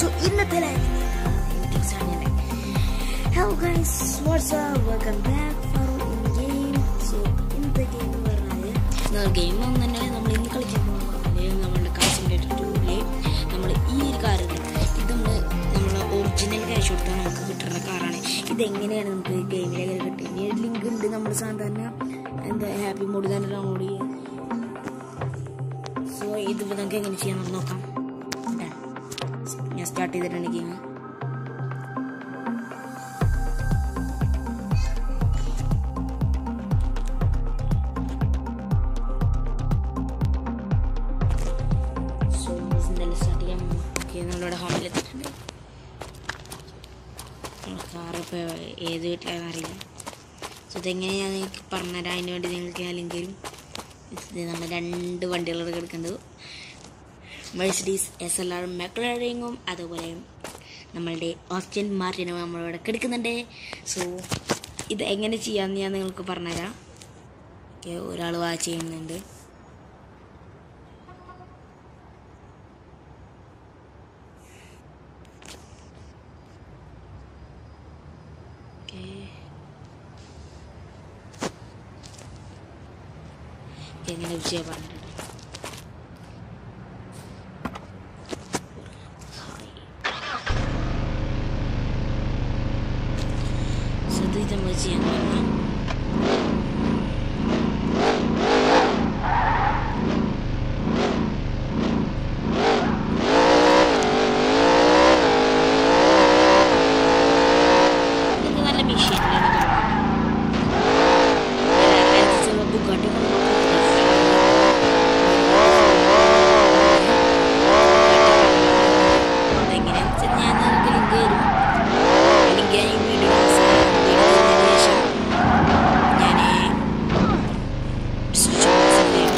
So ഇന്നത്തെ live hello guys what's welcome back for game so ഇന്നത്തെ game എന്ന് പറഞ്ഞാൽ ഗെയിം ഒന്നും തന്നെ നമ്മൾ ഇന്ന് കളിക്കാൻ പോകുന്നത് നമ്മളുടെ കാർ സിമുലേറ്റർ ടൂവിലെ നമ്മൾ ഈ ഒരു കാറുകൾ ഇത് നമ്മൾ നമ്മൾ ഒറിജിനൽ ക്യാഷ് കൊടുത്താൽ നമുക്ക് കിട്ടുന്ന കാറാണ് ഇതെങ്ങനെയാണ് നമുക്ക് ഗെയിമിലേക്ക് കിട്ടുന്നത് ലിങ്ക് ഉണ്ട് നമ്മൾ സാധാരണ എന്താ ഹാപ്പി മോഡ് തന്നെ ഡൗൺലോഡ് ചെയ്യുക സോ ഇതിപ്പോൾ നമുക്ക് എങ്ങനെ ചെയ്യാൻ നമുക്ക് നോക്കാം ഇതാ. ഞാൻ സ്റ്റാർട്ട് ചെയ്തിട്ടുണ്ട് ഗെയിം സോ എന്തായാലും സ്റ്റാർട്ട് ചെയ്യാൻ ഓക്കെ നമ്മളിവിടെ ഹോമിലെത്തിയിട്ടുണ്ട് കാർ ഇപ്പോൾ ഏത് വീട്ടിലാണെന്ന് അറിയില്ല സോ ഇതെങ്ങനെ ഞാൻ നിങ്ങൾക്ക് പറഞ്ഞുതരാം അതിന് വേണ്ടി നിങ്ങൾക്ക് ഞാൻ ലിങ്ക് തരും ഇത് നമ്മൾ രണ്ട് വണ്ടികളോട് കിടക്കുന്നത് മെഴ്സിഡീസ് എസ് എൽ ആർ മെക്ലറിങ്ങും അതുപോലെ നമ്മളുടെ ഓസ്റ്റിൻ മാർട്ടിനും നമ്മളിവിടെ കിടക്കുന്നുണ്ട് സോ ഇത് എങ്ങനെ ചെയ്യാമെന്ന് ഞാൻ നിങ്ങൾക്ക് പറഞ്ഞുതരാം ഓക്കെ ഒരാൾ വാച്ച് ചെയ്യുന്നുണ്ട് ഓക്കെ എങ്ങനെ വിജയം പറഞ്ഞിട്ടുണ്ട് ശ്രദ്ധിച്ച് നമ്മൾ ചെയ്യാൻ തുടങ്ങാം ഇതൊക്കെ നല്ല മെഷീനിലാണ് ബുക്കാട്ടി എങ്ങനെയാണെന്ന് വെച്ചാൽ ഞാൻ നിങ്ങൾക്ക് ലിങ്ക് തരും ലിങ്ക് ഞാൻ ഈ വീഡിയോ വീഡിയോ ശേഷം ഞാൻ സ്വിച്ച് ഓഫ് ചെയ്യാം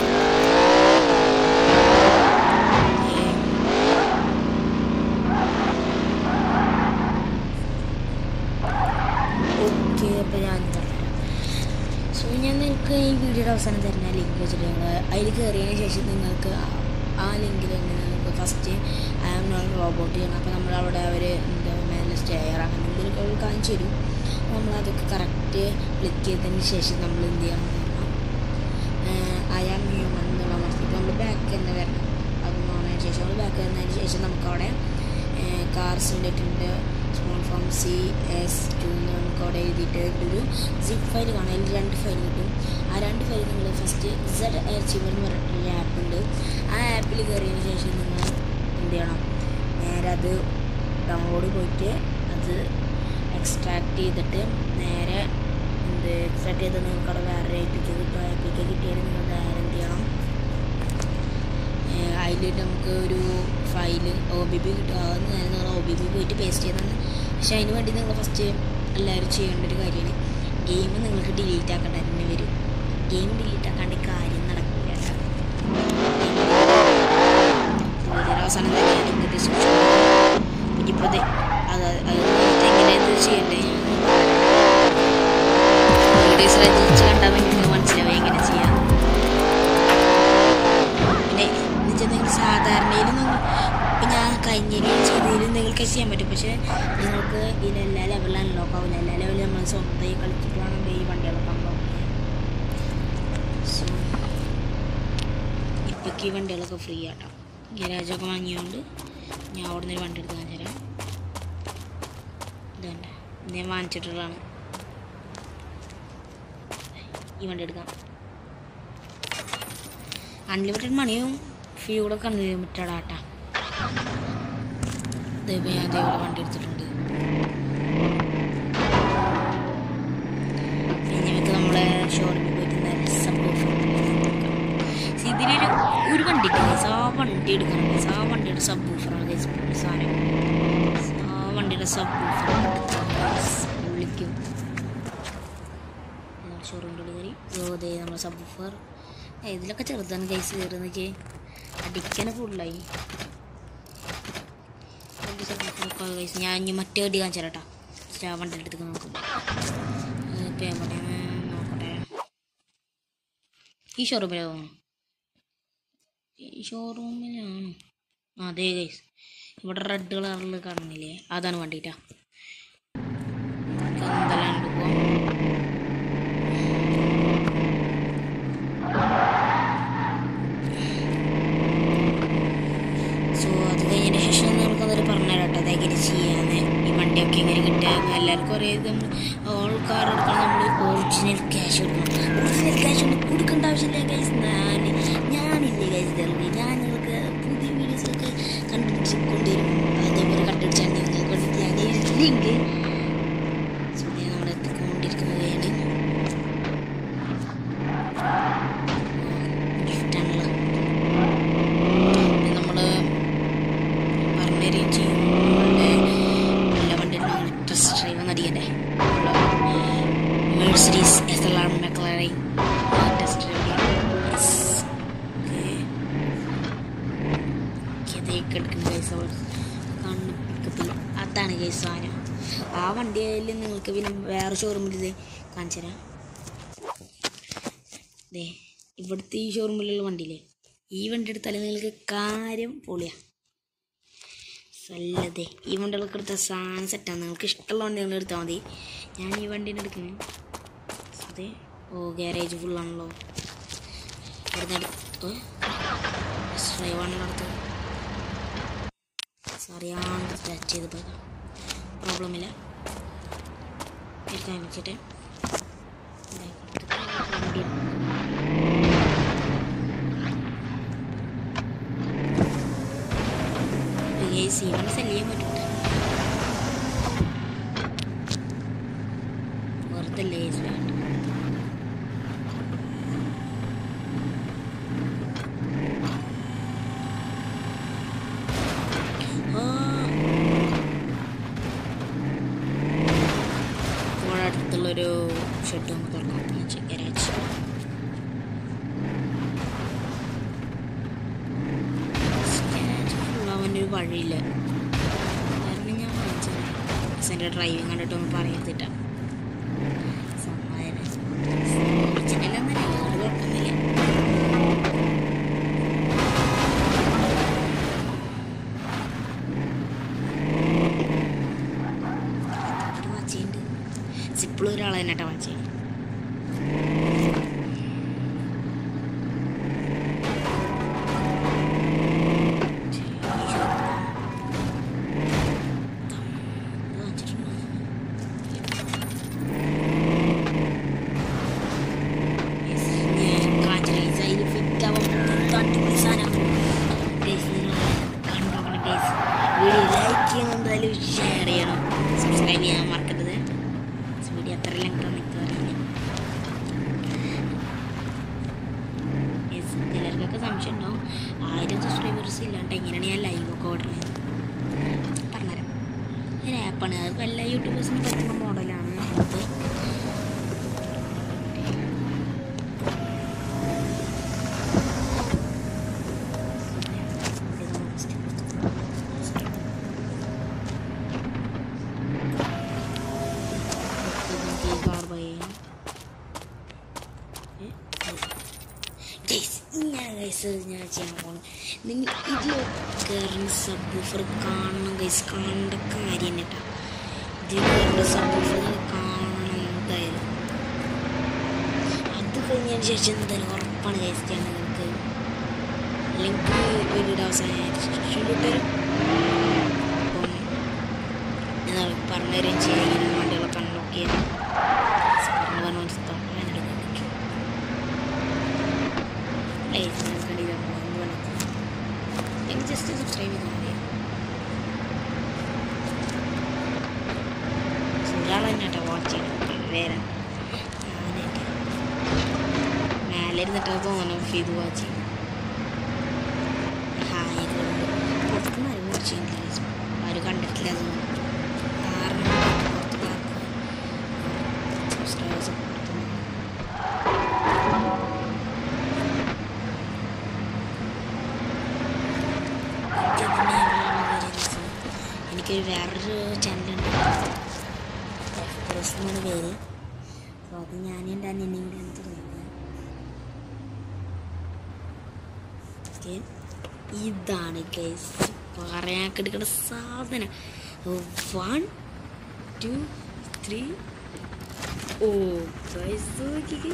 ഓക്കെ അപ്പോൾ ഞാൻ സോ ഞാൻ നിങ്ങൾക്ക് ഈ വീഡിയോയുടെ അവസാനം തരുന്ന ലിങ്ക് വെച്ചിട്ട് നിങ്ങൾ അതിൽ കയറിയതിന് ശേഷം നിങ്ങൾക്ക് ആ- ആ ലിങ്കിൽ തന്നെ നിങ്ങൾക്ക് first I am non robot ചെയ്യണം അപ്പോൾ നമ്മൾ അവിടെ അവർ എന്താ മേലെ സ്റ്റെയർ അങ്ങനെ എന്തെങ്കിലും അവർ കാണിച്ചു തരും നമ്മൾ അതൊക്കെ കറക്റ്റ് ക്ലിക്ക് ചെയ്തതിന് ശേഷം നമ്മൾ എന്ത് ചെയ്യണം എന്ന് പറഞ്ഞാൽ ഐ ആം ഹ്യൂമൻ എന്നുള്ള മറിച്ചിട്ട് നമ്മൾ ബാക്ക് തന്നെ വരണം അത് നോണതിന് ശേഷം നമ്മൾ ബാക്ക് വരുന്നതിന് ശേഷം നമുക്കവിടെ കാർ സിൻഡറ്റിൻ്റെ small form C S two എന്ന് നമുക്ക് അവിടെ എഴുതിയിട്ട് ഒരു സിപ്പ് ഫയൽ കാണാം അതിൽ രണ്ട് ഫയൽ കിട്ടും ആ രണ്ട് ഫയൽ നിങ്ങൾ ഫസ്റ്റ് സെഡ് അച്ചീവർ എന്ന് പറഞ്ഞിട്ടൊരു ആപ്പ് ഉണ്ട് ആ ആപ്പിൽ കയറിയതിന് ശേഷം നിങ്ങൾ എന്ത് ചെയ്യണം നേരെ അത് ഡൗൺലോഡ് പോയിട്ട് അത് എക്സ്ട്രാക്ട് ചെയ്തിട്ട് നേരെ എന്ത് എക്സ്ട്രാക്ട് ചെയ്ത് നിങ്ങൾക്ക് അവിടെ വേറെ ആപ്പിക്ക് കിട്ടും ആപ്പിക്ക് കിട്ടിയാൽ നിങ്ങൾ നേരെ എന്ത് ചെയ്യണം അതിൽ നമുക്ക് ഒരു ഫയൽ ഒ ബി ബി കിട്ടും അത് നേരെ നിങ്ങൾ ഒ ബി ബി പോയിട്ട് പേസ്റ്റ് ചെയ്താണ് പക്ഷെ അതിന് വേണ്ടി നിങ്ങൾ ഫസ്റ്റ് എല്ലാവരും ചെയ്യേണ്ട ഒരു കാര്യമാണ് ഗെയിം നിങ്ങൾക്ക് ഡിലീറ്റ് ആക്കേണ്ട തന്നെ വരും ഗെയിം ഡിലീറ്റ് ആക്കാണ്ട് കാര്യം നടക്കില്ല വീഡിയോയുടെ അവസാനം തന്നെ ഞാൻ ലിങ്ക് ഡിസ്ക്രിപ്ഷൻ ഇപ്പോൾ അത് അത് എങ്ങനെയാണ് ചെയ്യണ്ടേ വീഡിയോ ശ്രദ്ധിച്ച് കണ്ടാൽ നിങ്ങൾക്ക് മനസ്സിലാവും എങ്ങനെ ചെയ്യാം പിന്നെ എന്നുവെച്ചാൽ നിങ്ങൾ സാധാരണയിൽ ഇപ്പം ഞാൻ കഴിഞ്ഞതിൽ ചെയ്തതിൽ നിങ്ങൾക്ക് ചെയ്യാൻ പറ്റും പക്ഷേ നിങ്ങൾക്ക് ഇതിൽ എല്ലാ ലെവലിലും അൺലോക്ക് ആവില്ല എല്ലാ ലെവലിലും നമ്മൾ സ്വന്തമായി കളിച്ചിട്ട് വേണം ഈ വണ്ടികളൊക്കെ അൺലോക്ക് ചെയ്യാൻ സോ ഇപ്പോഴേക്ക് ഈ വണ്ടികളൊക്കെ ഫ്രീ ആട്ടോ ഗരാജൊക്കെ വാങ്ങിയോണ്ട് ഞാൻ അവിടെ നിന്ന് ഒരു വണ്ടി എടുത്ത് കാണിച്ചു തരാം ഇതുണ്ട് ഇത് ഞാൻ വാങ്ങിച്ചിട്ടുള്ളതാണ് ഈ വണ്ടി എടുക്കാം അൺലിമിറ്റഡ് മണിയും ഫ്യൂളൊക്കെ അൺലിമിറ്റഡ് ആട്ടാ ഇതിപ്പോൾ ഞാൻ അതേപോലെ വണ്ടി എടുത്തിട്ടുണ്ട് പിന്നെ നമുക്ക് നമ്മളെ ഷോറൂമിൽ പോയിട്ട് നേരെ സബ്ബൂഫർ ഇതിലൊരു ഒരു വണ്ടി ഗൈസ് ആ വണ്ടി എടുക്കണം ഗൈസ് ആ വണ്ടിയുടെ സബ്ബൂഫറാണ് ഗൈസ് സാധനം ആ വണ്ടിയുടെ സബ്ബൂഫർ വിളിക്കും ഷോറൂമിൻ്റെ ഉള്ളിൽ കയറി ഓ ദേ നമ്മുടെ സബ്ബൂഫർ ഇതിലൊക്കെ ചെറുതാണ് ഗൈസ് കയറുന്നൊക്കെ അടിക്കാനെ ഫുള്ളായി ഗൈസ് ഞാൻ ഇനി മറ്റേ അടി കാണിച്ചു തരാം കേട്ടോ ആ വണ്ടിയുടെ അടുത്തേക്ക് നോക്കും ഇപ്പം എവിടെയാണ് നോക്കട്ടെ ഈ ഷോറൂമിലാണോ ഈ ഷോറൂമിലാണ് ആ അതെ ഗൈസ് ഇവിടെ റെഡ് കളറിൽ കാണുന്നില്ലേ അതാണ് വണ്ടിട്ടാ എന്തെല്ലാം പോവാം സോ അത് കഴിഞ്ഞതിന് ശേഷം നമുക്കതൊരു പറഞ്ഞുതരാം കേട്ടോ അതെങ്ങനെ ചെയ്യാന്ന് ഈ വണ്ടിയൊക്കെ എങ്ങനെ കിട്ടുക എല്ലാവർക്കും അറിയാം നമ്മൾ ആൾക്കാർ എടുക്കണം നമ്മൾ ഒറിജിനൽ ക്യാഷ് കൊടുക്കണം ഒറിജിനൽ ക്യാഷ് ഒന്നും കൊടുക്കേണ്ട ആവശ്യമില്ല ഗൈസ് ഞാൻ ഞാനില്ലേ ഗൈസ് തരുന്നത് ഞാൻ നിങ്ങൾക്ക് പുതിയ വീഡിയോസൊക്കെ കണ്ടുപിടിച്ച് കൊണ്ടുവരും അതേപോലെ കണ്ടുപിടിച്ചാൽ നിങ്ങൾക്ക് വേണ്ടി ഞാൻ ലിങ്ക് സോ ഞാൻ അവിടെ എത്തിക്കൊണ്ടിരിക്കുന്നതാണ് ഗിഫ്റ്റാണല്ലോ നമ്മൾ പറഞ്ഞുതരികയും ചെയ്യും നമ്മളുടെ നല്ല വണ്ടി ടെസ്റ്റ് ഡ്രൈവ് എന്നറിയണ്ടേ Mercedes S L R McLaren test drive എടുക്കുന്ന കേസ് അവൾ കാണുന്ന പിക്കപ്പിൽ അതാണ് കേസ് സാധനം ആ വണ്ടിയിൽ നിങ്ങൾക്ക് പിന്നെ വേറെ ഷോറൂമിൽ ഇത് കാണിച്ചു തരാം ദേ ഇവിടുത്തെ ഈ ഷോറൂമിലുള്ള വണ്ടിയില്ലേ ഈ വണ്ടി എടുത്താൽ നിങ്ങൾക്ക് കാര്യം പൊളിയാ നല്ലതേ ഈ വണ്ടികളൊക്കെ എടുത്ത സാധനം സെറ്റാണ് നിങ്ങൾക്ക് ഇഷ്ടമുള്ള വണ്ടികൾ എടുത്താൽ മതി ഞാൻ ഈ വണ്ടീനെ എടുക്കുന്നത് അതെ ഓ ഗ്യാരേജ് ഫുള്ളാണല്ലോ ഇവിടുന്ന് എടുത്ത് ഡ്രൈവാണല്ലോ അടുത്ത് അറിയാണ്ട് ടച്ച് ചെയ്ത് പോയതാണ് പ്രോബ്ലമില്ല എടുക്കാൻ വെച്ചിട്ട് വണ്ടി സി വൺ സെല് ചെയ്യാൻ പറ്റും വെറുതെ ലേസ് വേണ്ട നമ്മുടെ അടുത്തുള്ളൊരു ഷെഡ് നമുക്ക് തുറക്കാം ഗരാജ് അവൻ്റെ ഒരു വഴിയില്ല കാരണം ഞാൻ വാങ്ങിച്ചത് എൻ്റെ ഡ്രൈവിങ് കണ്ടിട്ടൊന്നും പറയത്തിട്ട സമ്മാനം ഒറിജിനലൊന്നല്ല അത് കുഴപ്പമൊന്നുമില്ല ഒരു വാച്ചുണ്ട് സിപ്പിളും ഒരാൾ തന്നെ കേട്ടോ വാച്ച് ഷെയർ ചെയ്യണം സബ്സ്ക്രൈബ് ചെയ്യാൻ മറക്കരുത് വീഡിയോ അത്ര ലെങ്ത് നിൽക്കാറില്ല ചിലർക്കൊക്കെ സംശയം ഉണ്ടാവും ആയിരം സബ്സ്ക്രൈബേഴ്സ് ഇല്ലാണ്ട് എങ്ങനെയാണ് ഞാൻ ലൈവ് ഒക്കെ ഓർഡർ ചെയ്യുന്നത് പറഞ്ഞുതരാം ഒരു ആപ്പാണ് അത് എല്ലാ യൂട്യൂബേഴ്സിനും പറ്റുന്ന മോഡലാണ് അത് ഇങ്ങനെ ഗൈസ് ഞാൻ ചെയ്യാൻ പോകണം നിങ്ങൾ ഇതിൽ കയറുന്ന സബ് ബൂഫർ കാണണം ഗൈസ് കാണേണ്ട കാര്യം കേട്ടോ ഇതിൽ കയറുന്ന സബ് ബൂഫർ കാണണം എന്തായാലും അത് കഴിഞ്ഞതിന് ശേഷം എന്തായാലും ഉറപ്പാണ് ഗൈസ് ചെയ്യാൻ നിങ്ങൾക്ക് ലിങ്ക് വീഡിയോ അവസാനിച്ചിട്ട് അപ്പം ഞാൻ പറഞ്ഞു തരുകയും ചെയ്യാം ഇങ്ങനെ വണ്ടികളൊക്കെ അൺലോക്ക് ചെയ്യാൻ പറഞ്ഞു പറഞ്ഞു മനസ്സിലാവും എനിക്ക് ജസ്റ്റ് സബ്സ്ക്രൈബ് ചെയ്താൽ മതി ഒരാൾ തന്നെ കേട്ടോ വാച്ച് ചെയ്യണം വേറെ ഞാനൊക്കെ മേലെ ഇരുന്നിട്ടാ തോന്നണം ഫീത് വാച്ച് ചെയ്യും ഹായ് പുറത്തുനിന്ന് ആരും വാച്ച് ചെയ്യുന്നില്ല ആരും കണ്ടിട്ടില്ല തോന്നുന്നു കാരണം പുറത്ത് സബ്സ്ക്രൈബേഴ്സ് പുറത്തുനിന്ന് എനിക്കൊരു വേറൊരു ചാനലുണ്ട് എക്സ്പ്രസ് എന്നാണ് പേര് അപ്പോൾ അത് ഞാൻ എൻ്റെ അനിയനെയും കൂടിയാണ് തുടങ്ങിയത് ഓക്കെ ഇതാണ് കേസ് പറയാനൊക്കെ എടുക്കേണ്ട സാധനം വൺ ടു ത്രീ ഓ ഗൈസ് നോക്കിക്കേ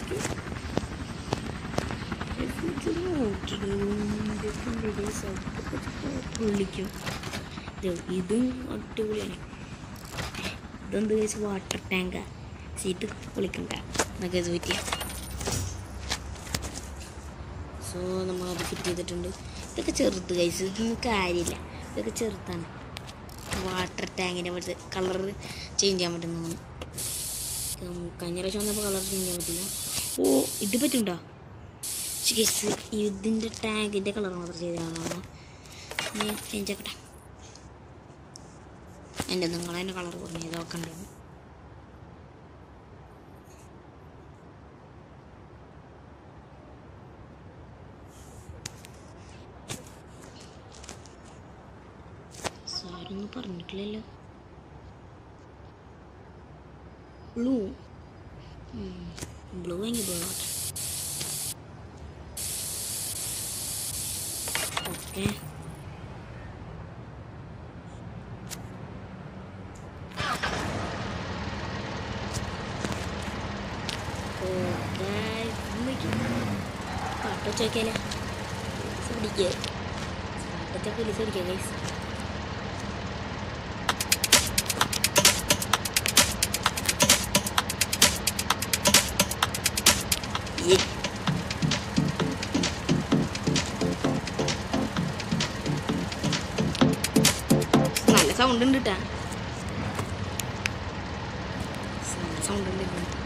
പുള്ളിക്കും ഇതും അടിപൊളിയാണ് ഇതെന്ത് കഴിച്ച് വാട്ടർ ടാങ്കാ സീറ്റ് പൊളിക്കണ്ട എന്നൊക്കെ ഇത് പറ്റിയ സോ നമ്മൾ അത് ഫിറ്റ് ചെയ്തിട്ടുണ്ട് ഇതൊക്കെ ചെറുത് കഴിച്ച് ഇതൊന്നും കാര്യമില്ല ഇതൊക്കെ ചെറുതാണ് വാട്ടർ ടാങ്കിൻ്റെ പോലത്തെ കളർ ചേഞ്ച് ചെയ്യാൻ പറ്റുന്നതാണ് ഉം, കഴിഞ്ഞ പ്രാവശ്യം വന്നപ്പോൾ കളർ ചേഞ്ച് ചെയ്യാൻ പറ്റില്ല ഓ ഇത് പറ്റുണ്ടോ കേസ് ഇതിൻ്റെ ടാങ്കിൻ്റെ കളർ മാത്രം ചെയ്താണോ ഞാൻ ചേഞ്ച് ആക്കട്ടെ എൻ്റെ നിങ്ങളതിൻ്റെ കളർ പറഞ്ഞു ഇതൊക്കെ ഉണ്ടാവും സാരൊന്നും പറഞ്ഞിട്ടില്ലല്ലോ ബ്ലൂ ബ്ലൂ എങ്കിൽ ബ്ലൂ ആട്ടെ ഓക്കെ പാട്ട് ചോദിക്കാലേ പിടിക്കുക പാട്ടൊക്കെ പോലീസ് പിടിക്കുക ഗൈസ് Yeah. നല്ല സൗണ്ട് ഉണ്ട് കേട്ടാ നല്ല സൗണ്ട് ഉണ്ട്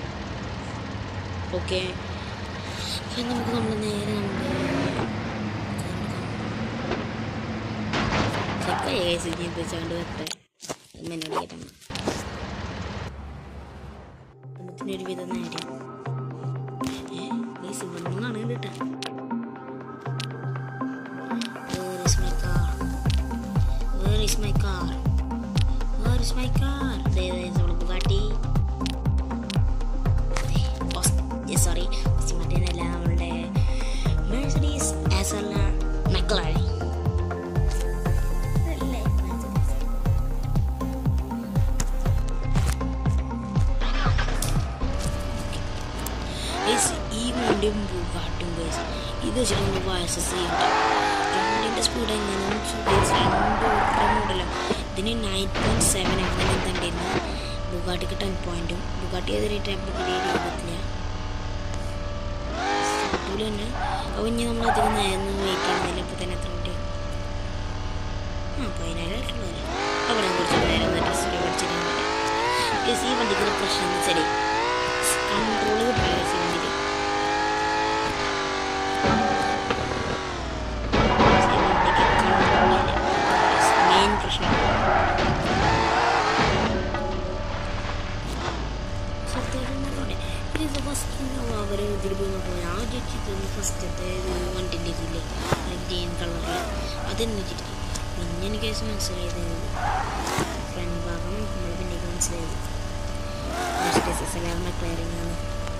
ഓക്കെ നമുക്ക് നമ്മൾ നേരെ നമ്മുടെ ചെക്കായി കേസ് ജീവിപ്പിച്ചുകൊണ്ട് വരട്ടെ എന്നോട് കേട്ടമ്മ ഒരു വിധം നേരെ ഏ ഇവിടെ നിന്നാണ് കേട്ടാ Where is my car? Where is my car? Where is my car? There is our Bugatti. Sorry മറ്റേതല്ല നമ്മളുടെ മെഴ്സഡീസ് ആസ് എൽ മെക്കളാണ് ഈ വണ്ടിയും ബുഗാട്ടും ഗൈസ് ഇത് വെച്ചിട്ട് നമുക്ക് വയസ്സസ് ചെയ്യണ്ട രണ്ടിൻ്റെ സ്പീഡ് എങ്ങനെയാണെന്ന് വെച്ചാൽ രണ്ട് ഓട്ടം മോഡലാണ് ഇതിന് നയൻ പോയിൻറ്റ് സെവൻ അങ്ങനെ എന്തുണ്ടായിരുന്നു ബുഗാട്ടിക്ക് ടെൻ പോയിൻറ്റും ബുഗാട്ടി ഏതൊരു ടൈപ്പ് രൂപത്തില്ല സ്റ്റാർട്ടിൽ തന്നെ അപ്പോൾ ഇനി നമ്മൾ അധികം നേരം വെയിറ്റ് ചെയ്യുന്നില്ല ഇപ്പോൾ തന്നെ എത്ര കൂട്ടി ആ പതിനായിരമായിട്ടുള്ളതല്ലേ അവിടെ കുറച്ച് നേരം ഡ്രസ്സ് മേടിച്ചിട്ടുണ്ട് ഈ വണ്ടിക്ക് പ്രശ്നം എന്ന് വെച്ചാൽ കൺട്രോൾ കിട്ടില്ല ഈ വണ്ടിക്ക് മെയിൻ പ്രശ്നം ഇത് ഫസ്റ്റ് അവർ ഇതിൽ പോയി നോക്കുമ്പോൾ ഞാൻ വിചാരിച്ചത് ഫസ്റ്റത്തെ വണ്ടിൻ്റെ ഇതില്ലേ ഗ്രീൻ കളറിൽ അതെന്ന് വെച്ചിട്ട് പിന്നെ എനിക്ക് കേസ് മനസ്സിലായത് ഫ്രണ്ട് ഭാഗം നമ്മൾ പിന്നെ മനസ്സിലായത് മെർസിഡീസ് എല്ലാം ക്ലിയറിംഗ് ആണ്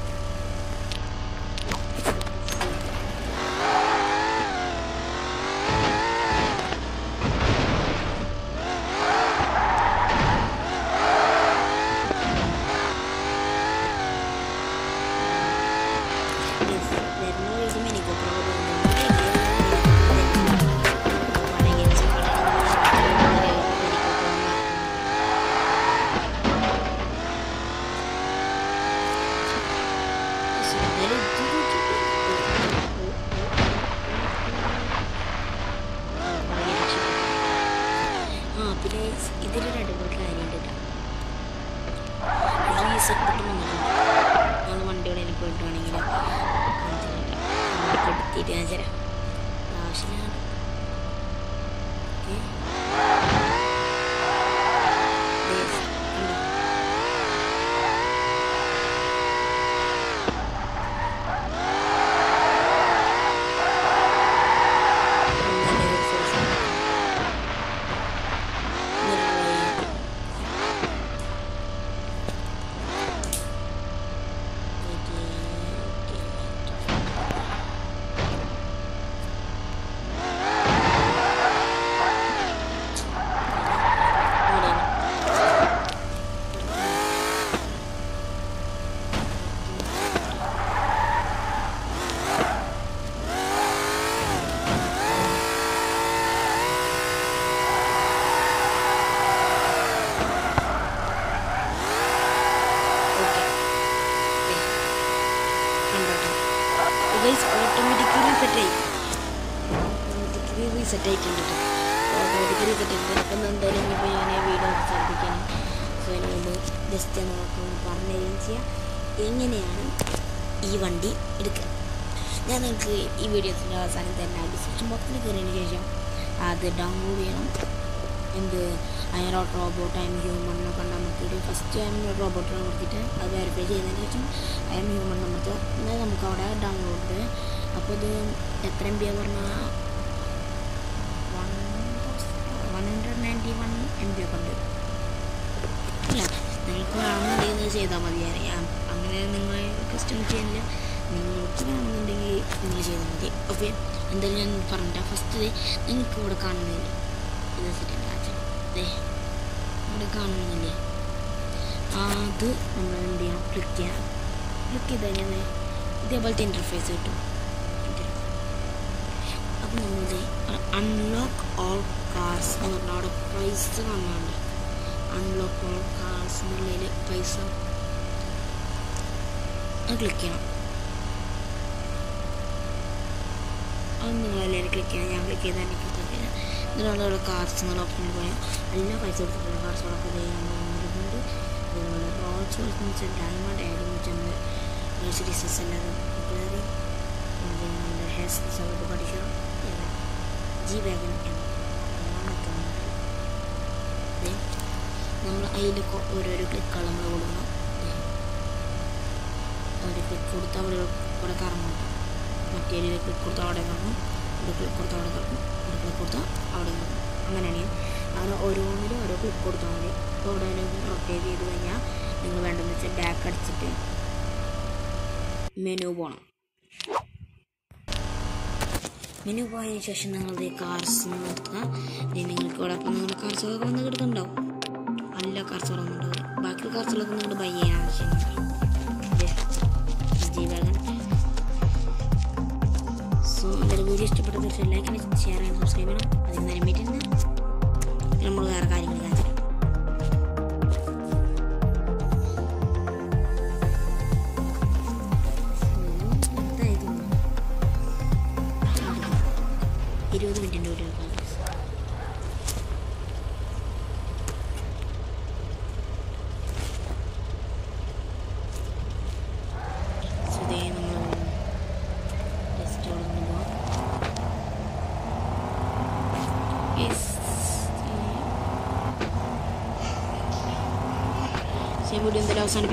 വരുന്ന വഴിക്ക് മിനി ആ പിന്നെ ഇതിലൊരു അടിപൊളി കാര്യമുണ്ട് കേട്ടോ റീസെറ്റ് ബട്ടൺ വന്നിട്ടുണ്ട് നമ്മൾ വണ്ടിയുടെ എനിക്ക് പോയിട്ടുവാണെങ്കിൽ എടുത്തിട്ട് ഞാൻ തരാം ആവശ്യമാണ് ഏ? ദേ, കണ്ടോ? ഇങ്ങനെ ഒരു size ആണ്. നിർവ്വഹി. Okay, okay. റീസെറ്റ് ആയിട്ടുണ്ട് ഓട്ടോമാറ്റിക് റീസെറ്റ് ആയിട്ടുണ്ട് അപ്പം എന്തായാലും ഇപ്പോൾ ഞാൻ വീഡിയോ അവസാനിപ്പിക്കാനും സോ അതിന് മുമ്പ് ജസ്റ്റ് നമുക്ക് പറഞ്ഞു തരികയും ചെയ്യാം എങ്ങനെയാണ് ഈ വണ്ടി എടുക്കുക ഞാൻ നിങ്ങൾക്ക് ഈ വീഡിയോസിൻ്റെ അവസാനം തന്നെ ഡിസ്ക്രിപ്ഷൻ ബോക്സിൽ കയറിയതിന് ശേഷം അത് ഡൗൺലോഡ് ചെയ്യണം എന്ത് അതിന് റോബോട്ട് ഐ എം ഹ്യൂമൺ എന്നൊക്കെ നമുക്കൊരു ഫസ്റ്റ് ഐ എം റോബോട്ടിനെ കൊടുത്തിട്ട് അത് വെരിഫൈ ചെയ്തതിന് ശേഷം ഐ എം ഹ്യൂമൺ നമുക്ക് എന്നാൽ നമുക്ക് അവിടെ ഡൗൺലോഡ് അപ്പോൾ ഇത് എത്ര എം ബി പറഞ്ഞാൽ one one hundred ninety one M B ഒക്കെ ഉണ്ട് ഇല്ല നിങ്ങൾക്ക് വേണമെന്നുണ്ടെങ്കിൽ ചെയ്താൽ മതി ഞാൻ അങ്ങനെ നിങ്ങൾ കസ്റ്റം ചെയ്യാനില്ല നിങ്ങൾക്ക് വേണമെന്നുണ്ടെങ്കിൽ നിങ്ങൾ ചെയ്താൽ മതി ഓക്കെ എന്തായാലും ഞാൻ പറഞ്ഞിട്ട് ഫസ്റ്റ് നിങ്ങൾക്ക് ഇവിടെ കാണുന്നില്ല ഇത് സെക്കൻഡ് അതെ ഇവിടെ കാണുന്നില്ലേ അത് നമ്മൾ എന്ത് ചെയ്യണം ക്ലിക്ക് ചെയ്യാം ക്ലിക്ക് ചെയ്ത് കഴിഞ്ഞാൽ ഇതേപോലത്തെ ഇൻ്റർഫേസ് കിട്ടും അപ്പം നമ്മൾ അൺലോക്ക് ഓൾ കാർസ് എന്ന് പറഞ്ഞാൽ അവിടെ പൈസ കാണാനുണ്ട് അൺലോക്ക് ഓൾ കാർസ് എന്നുള്ളതിൽ പൈസ അത് ക്ലിക്ക് ചെയ്യണം അത് നിങ്ങളെല്ലാവരും ക്ലിക്ക് ചെയ്യണം ഞാൻ ക്ലിക്ക് ചെയ്താൽ എനിക്ക് ക്ലിക്ക് ചെയ്യാം ഇതിനുള്ള അവിടെ കാർസ് എന്നുള്ള ഓപ്ഷനിൽ പോയാൽ എല്ലാ പൈസ കൊടുത്തിട്ടുള്ള കാർസുകളൊക്കെ ചെയ്യുന്നുണ്ട് അതുപോലെ റോൾസ് എന്ന് വെച്ചാൽ ഡയമണ്ട് ആയാലും വെച്ചാൽ മെഴ്സിഡീസസ് എല്ലാതും ക്ലിയറി നമ്മുടെ ഹെയർ സൗണ്ട് പഠിക്കുക ജി വാഗൻ നമ്മൾ അതിൽ ഓരോരോ ക്ലിക്കുകൾ നമ്മൾ കൊടുക്കണം ഒരു ക്ലിക്ക് കൊടുത്താൽ അവിടെ ഇവിടെ കറങ്ങും മറ്റേ ക്ലിക്ക് കൊടുത്താൽ അവിടെ കറങ്ങും ഇവിടെ ക്ലിക്ക് കൊടുത്താൽ അവിടെ കറങ്ങും ഇവിടെ ക്ലിക്ക് കൊടുത്താൽ അവിടെ കറങ്ങും അങ്ങനെയാണ് അങ്ങനെ ഓരോന്നിലും ഓരോ ക്ലിക്ക് കൊടുത്താൽ മതി അപ്പോൾ ഇവിടെ റൊട്ടേറ്റ് ചെയ്ത് കഴിഞ്ഞാൽ നിങ്ങൾ വേണ്ടതെന്ന് വെച്ചാൽ ബാക്ക് അടിച്ചിട്ട് മെനു പോകണം മെനു പോയതിനു ശേഷം നിങ്ങളുടെ കാർസ് നോക്കുക നിങ്ങൾക്ക് ഇവിടെ അപ്പം നിങ്ങളുടെ കാർസുകളൊക്കെ വന്ന് കിടക്കുന്നുണ്ടാവും എല്ലാ കാർസുകളൊന്നും ഉണ്ടാവില്ല ബാക്കി കാർസുകളൊക്കെ നിങ്ങൾ ബൈ ചെയ്യാൻ ആവശ്യമുണ്ട് ജി വാഗൻ സോ എൻ്റെ വീഡിയോ ഇഷ്ടപ്പെട്ട തീർച്ചയായും ലൈക്ക് ചെയ്യണം ഷെയർ ചെയ്യണം സബ്സ്ക്രൈബ് ചെയ്യണം അതിന് നേരം വീട്ടിൽ നമ്മൾ വേറെ കാര്യങ്ങൾ കാണിച്ചു ഇരുപത് മിനിറ്റിൻ്റെ വീഡിയോ സുധേ നമ്മൾ ജസ്റ്റ് അവിടെ നിന്ന് പോവാം Yes. വീഡിയോ എന്തായാലും അവസാനിപ്പിക്കും